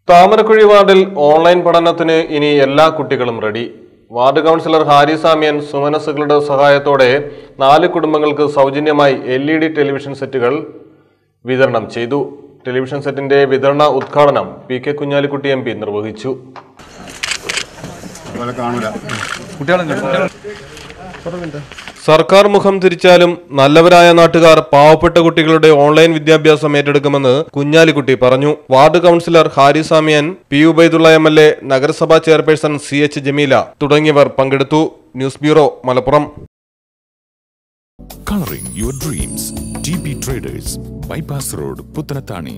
താമരക്കുഴി വാർഡിൽ ഓൺലൈൻ പഠനത്തിന് ഇനി എല്ലാ കുട്ടികളും ready ward councillor Hari Samyan സുമനസ്സുകളുടെ സഹായത്തോടെ നാല് കുടുംബങ്ങൾക്ക് സൗജന്യമായി എൽ ഇ ഡി ടെലിവിഷൻ സെറ്റുകൾ വിതരണം ചെയ്തു ടെലിവിഷൻ സെറ്റിന്റെ വിതരണ ഉദ്ഘാടനം P K Kunhalikutty M P നിർവഹിച്ചു അതുപോലെ കാണൂല സർക്കാർ മുഖം തിരിച്ചാലും നല്ലവരായ നാട്ടുകാർ പാവപ്പെട്ട കുട്ടികളുടെ ഓൺലൈൻ വിദ്യാഭ്യാസം ഏറ്റെടുക്കുമെന്ന് കുഞ്ഞാലിക്കുട്ടി പറഞ്ഞു ward councillor Hari Samiyan P Ubaidullah M L A നഗരസഭാ ചെയർപേഴ്സൺ സി എച്ച് ജമീല തുടങ്ങിയവർ പങ്കെടുത്തു news bureau Malappuram Coloring your dreams. TB Traders, Bypass Road, Puttanatani.